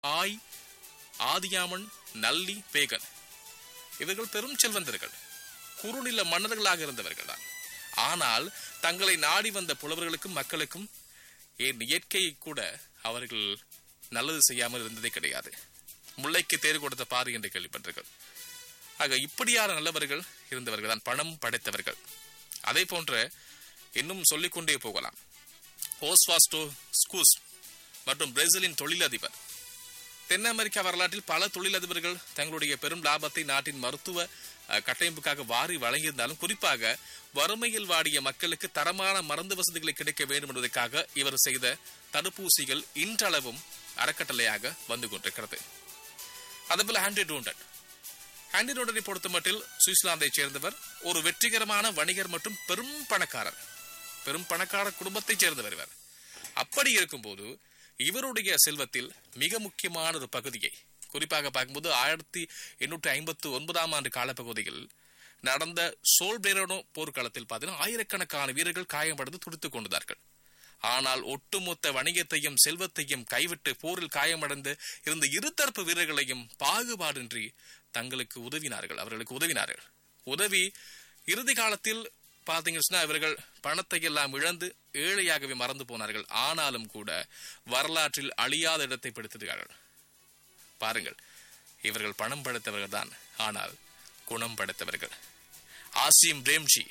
ஆய் ஆதியாமன் நல்லி பேகன் இவர்கள் பெரும் செல்வந்தர்கள் குறுநில மன்னர்களாக இருந்தவர்கள் தான் ஆனால் தங்களை நாடி வந்த புலவர்களுக்கும் மக்களுக்கும் ஏன் இயற்கையை கூட அவர்கள் நல்லது செய்யாமல் இருந்ததே கிடையாது முல்லைக்கு தேர் கொடுத்த பாரு என்று கேள்விப்பட்டீர்கள் ஆக இப்படியான நல்லவர்கள் இருந்தவர்கள் தான் பணம் படைத்தவர்கள் அதே போன்ற இன்னும் சொல்லிக்கொண்டே போகலாம் ஓஸ்வாஸ்டோ ஸ்கூஸ் மற்றும் பிரேசிலின் தொழிலதிபர் தென் அமெரிக்கா வரலாற்றில் பல தொழிலதிபர்கள் தங்களுடைய பெரும் லாபத்தை நாட்டின் மருத்துவ அஹ், கட்டமைப்புக்காக வாரி வழங்கியிருந்தாலும் குறிப்பாக வறுமையில் வாடிய மக்களுக்கு தரமான மருந்து வசதிகளை கிடைக்க வேண்டும் என்பதற்காக இவர் செய்த தடுப்பூசிகள் இன்றளவும் அறக்கட்டளையாக வந்து கொண்டிருக்கிறது அதேபோல ஹாண்டி டூண்டன் ஹாண்டி டூண்டனை பொறுத்தமட்டில் சுவிட்சர்லாந்தைச் சேர்ந்தவர் ஒரு வெற்றிகரமான வணிகர் மற்றும் பெரும் பணக்காரர் பெரும் பணக்கார குடும்பத்தைச் சேர்ந்தவர் இவர் அப்படி இருக்கும்போது இவருடைய செல்வத்தில் மிக முக்கியமான ஒரு பகுதியை குறிப்பாக பார்க்கும்போது ஆயிரத்தி எண்ணூற்றி ஐம்பத்து ஒன்பதாம் ஆண்டு காலப்பகுதியில் நடந்த சோல்பேரனோ போர்க்காலத்தில் பார்த்தீங்கன்னா ஆயிரக்கணக்கான வீரர்கள் காயமடைந்து துடித்துக் கொண்டார்கள் ஆனால் ஒட்டுமொத்த வணிகத்தையும் செல்வத்தையும் கைவிட்டு போரில் காயமடைந்து இருந்த இருதரப்பு வீரர்களையும் பாகுபாடின்றி தங்களுக்கு உதவினார்கள் அவர்களுக்கு உதவினார்கள் உதவி இறுதி காலத்தில் பார்த்தீங்கன்னு சொன்னா இவர்கள் பணத்தை எல்லாம் இழந்து ஏழையாகவே மறந்து போனார்கள் ஆனாலும் கூட வரலாற்றில் அழியாத இடத்தை பிடித்திருக்கிறார்கள் பாருங்கள் இவர்கள் பணம் படைத்தவர்கள் தான் ஆனால் குணம் படைத்தவர்கள் ஆசிம் பிரேம்ஜி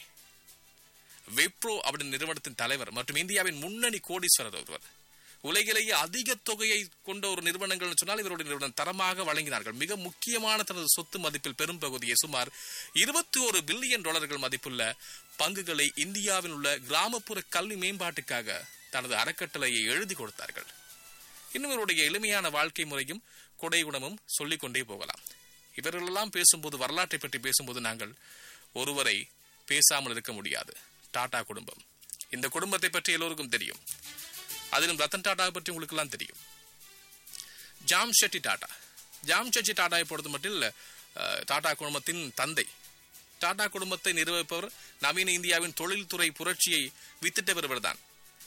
விப்ரோ அப்படின்னு நிறுவனத்தின் தலைவர் மற்றும் இந்தியாவின் முன்னணி கோடீஸ்வரர் ஒருவர் உலகிலேயே அதிக தொகையை கொண்ட ஒரு நிறுவனங்கள் சொன்னால் இவருடைய நிறுவனம் தரமாக வழங்கினார்கள் மிக முக்கியமான தனது சொத்து மதிப்பில் பெரும் பகுதியை சுமார் இருபத்தி ஒரு பில்லியன் டாலர்கள் மதிப்புள்ள பங்குகளை இந்தியாவில் உள்ள கிராமப்புற கல்வி மேம்பாட்டுக்காக தனது அறக்கட்டளையை எழுதி கொடுத்தார்கள் இன்னும் இவருடைய எளிமையான வாழ்க்கை முறையும் கொடை குணமும் சொல்லிக் கொண்டே போகலாம் இவர்களெல்லாம் பேசும்போது வரலாற்றை பற்றி பேசும்போது நாங்கள் ஒருவரை பேசாமல் இருக்க முடியாது டாடா குடும்பம் இந்த குடும்பத்தை பற்றி எல்லோருக்கும் தெரியும் அதிலும் ரத்தன் டாடா பற்றி உங்களுக்கு எல்லாம் தெரியும் ஜாம் ஷெட்டி டாடா ஜாம் ஷெட்டி டாடாவை பொறுத்த மட்டும் அஹ், டாடா குடும்பத்தின் தந்தை டாடா குடும்பத்தை நிறுவிப்பவர் நவீன இந்தியாவின் தொழில்துறை புரட்சியை வித்திட்டவர் இவர்தான்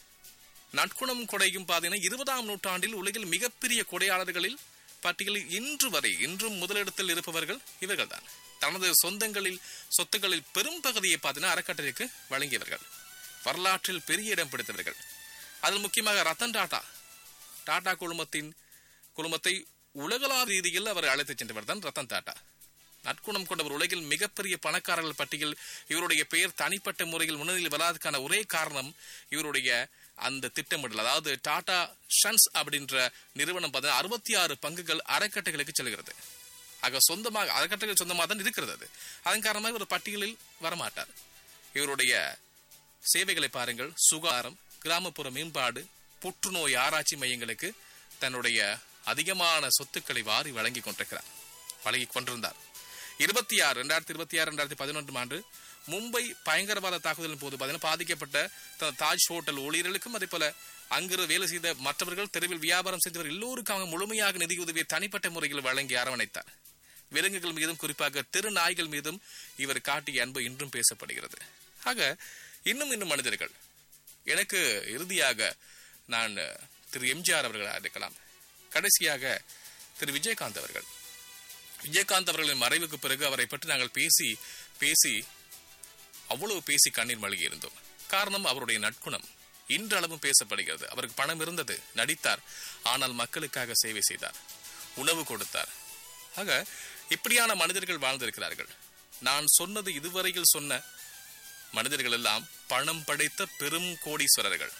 நற்குணம் கொடையும் பார்த்தீங்கன்னா இருபதாம் நூற்றாண்டில் உலகில் மிகப்பெரிய கொடையாளர்களில் பட்டியலில் இன்று வரை இன்றும் முதலிடத்தில் இருப்பவர்கள் இவர்கள்தான் தனது சொந்தங்களில் சொத்துக்களில் பெரும் பகுதியை பார்த்தீங்கன்னா அறக்கட்டளைக்கு வழங்கியவர்கள் வரலாற்றில் பெரிய இடம் பிடித்தவர்கள் அதில் முக்கியமாக ரத்தன் டாடா டாடா குழுமத்தின் குழுமத்தை உலகளாவிய ரீதியில் அவர் அழைத்துச் சென்றவர் தான் ரத்தன் டாடா நற்குணம் கொண்டவர் உலகில் மிகப்பெரிய பணக்காரர்கள் பட்டியல் இவருடைய பெயர் தனிப்பட்ட முறையில் முன்னணியில் வராததுக்கான ஒரே காரணம் இவருடைய அந்த திட்டமிடல் அதாவது டாடா ஷன்ஸ் அப்படின்ற நிறுவனம் பார்த்தீங்கன்னா அறுபத்தி ஆறு பங்குகள் அறக்கட்டைகளுக்கு செல்கிறது ஆக சொந்தமாக அறக்கட்டைகள் சொந்தமாக தான் இருக்கிறது அது அதன் காரணமாக இவர் பட்டியலில் வரமாட்டார் இவருடைய சேவைகளை பாருங்கள் சுகாதாரம் கிராமப்புற மேம்பாடு புற்றுநோய் ஆராய்ச்சி மையங்களுக்கு தன்னுடைய அதிகமான சொத்துக்களை வாரி வழங்கி கொண்டிருக்கிறார் வழங்கி கொண்டிருந்தார் இருபத்தி ஆறு ரெண்டாயிரத்தி இருபத்தி ஆறு ரெண்டாயிரத்தி பதினொன்றாம் ஆண்டு மும்பை பயங்கரவாத தாக்குதலின் போது பார்த்தீங்கன்னா பாதிக்கப்பட்ட தனது தாஜ் ஹோட்டல் ஊழியர்களுக்கும் அதே போல அங்கிருந்து வேலை செய்த மற்றவர்கள் தெருவில் வியாபாரம் செய்தவர் எல்லோருக்கும் அவங்க முழுமையாக நிதியுதவியை தனிப்பட்ட முறையில் வழங்கி அரவணைத்தார் விலங்குகள் மீதும் குறிப்பாக தெரு நாய்கள் மீதும் இவர் காட்டிய அன்பு இன்றும் பேசப்படுகிறது ஆக இன்னும் இன்னும் மனிதர்கள் எனக்கு இறுதியாக நான் திரு எம்ஜிஆர் அவர்களாக இருக்கலாம் கடைசியாக திரு விஜயகாந்த் அவர்கள் விஜயகாந்த் அவர்களின் மறைவுக்கு பிறகு அவரை பற்றி நாங்கள் பேசி பேசி அவ்வளவு பேசி கண்ணீர் மல்கி இருந்தோம் காரணம் அவருடைய நற்குணம் இன்றளவும் பேசப்படுகிறது அவருக்கு பணம் இருந்தது நடித்தார் ஆனால் மக்களுக்காக சேவை செய்தார் உணவு கொடுத்தார் ஆக இப்படியான மனிதர்கள் வாழ்ந்திருக்கிறார்கள் நான் சொன்னது இதுவரையில் சொன்ன மனிதர்கள் எல்லாம் பணம் படைத்த பெரும் கோடீஸ்வரர்கள்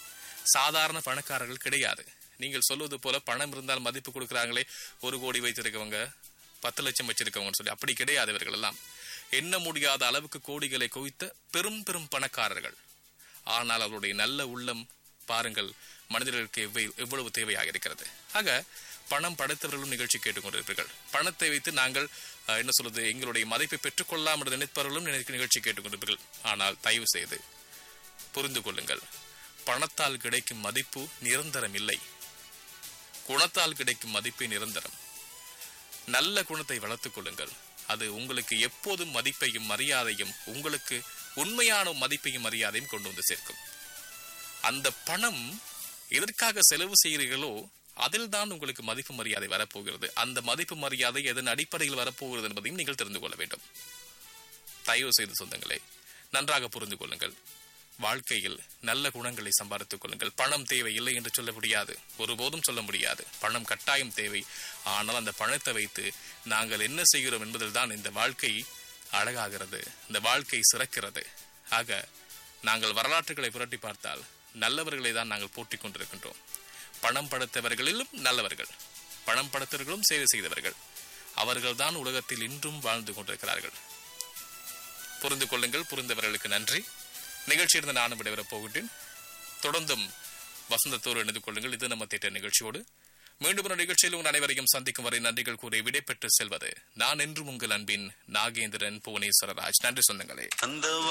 சாதாரண பணக்காரர்கள் கிடையாது நீங்கள் சொல்வது போல பணம் இருந்தால் மதிப்பு கொடுக்கறாங்களே ஒரு கோடி வைத்திருக்கவங்க பத்து லட்சம் வச்சிருக்கவங்கன்னு சொல்லி அப்படி கிடையாது இவர்கள் எல்லாம் எண்ண முடியாத அளவுக்கு கோடிகளை குவித்த பெரும் பெரும் பணக்காரர்கள் ஆனால் அவருடைய நல்ல உள்ளம் பாருங்கள் மனிதர்களுக்கு எவ்வளவு எவ்வளவு தேவையாக இருக்கிறது ஆக பணம் படைத்தவர்களும் நிகழ்ச்சி கேட்டுக்கொண்டிருப்பீர்கள் பணத்தை வைத்து நாங்கள் அஹ், என்ன சொல்வது எங்களுடைய மதிப்பை பெற்றுக்கொள்ளலாம் என்று நினைப்பவர்களும் நினைக்க நிகழ்ச்சி கேட்டுக்கொண்டிருப்பீர்கள் ஆனால் தயவு செய்து புரிந்து கொள்ளுங்கள் பணத்தால் கிடைக்கும் மதிப்பு நிரந்தரம் இல்லை குணத்தால் கிடைக்கும் மதிப்பே நிரந்தரம் நல்ல குணத்தை வளர்த்துக் கொள்ளுங்கள் அது உங்களுக்கு எப்போதும் மதிப்பையும் மரியாதையும் உங்களுக்கு உண்மையான மதிப்பையும் மரியாதையும் கொண்டு வந்து சேர்க்கும் அந்த பணம் எதற்காக செலவு செய்கிறீர்களோ அதில் தான் உங்களுக்கு மதிப்பு மரியாதை வரப்போகிறது அந்த மதிப்பு மரியாதை எதன் அடிப்படையில் வரப்போகிறது என்பதையும் நீங்கள் தெரிந்து கொள்ள வேண்டும் தயவு செய்து சொந்தங்களே நன்றாக புரிந்து கொள்ளுங்கள் வாழ்க்கையில் நல்ல குணங்களை சம்பாதித்துக் கொள்ளுங்கள் பணம் தேவை இல்லை என்று சொல்ல முடியாது ஒருபோதும் சொல்ல முடியாது பணம் கட்டாயம் தேவை ஆனால் அந்த பணத்தை வைத்து நாங்கள் என்ன செய்கிறோம் என்பதில் தான் இந்த வாழ்க்கை அழகாகிறது இந்த வாழ்க்கை சிறக்கிறது ஆக நாங்கள் வரலாற்றுகளை புரட்டி பார்த்தால் நல்லவர்களை தான் நாங்கள் போட்டிக் கொண்டிருக்கின்றோம் பணம் படைத்தவர்களிலும் நல்லவர்கள் பணம் படைத்தவர்களும் சேவை செய்தவர்கள் அவர்கள்தான் உலகத்தில் இன்றும் வாழ்ந்து கொண்டிருக்கிறார்கள் புரிந்து கொள்ளுங்கள் புரிந்தவர்களுக்கு நன்றி நிகழ்ச்சியிலிருந்து நானும் விடைபெறப் போகின்றேன் தொடர்ந்தும் வசந்தத்தோடு இணைந்து கொள்ளுங்கள் இது நம்ம திட்ட நிகழ்ச்சியோடு மீண்டும் ஒரு நிகழ்ச்சியில் உங்கள் அனைவரையும் சந்திக்கும் வரை நன்றிகள் கூறி விடைபெற்று செல்வது நான் என்றும் உங்கள் அன்பின் நாகேந்திரன் புவனேஸ்வரராஜ் நன்றி சொந்தங்களே அந்த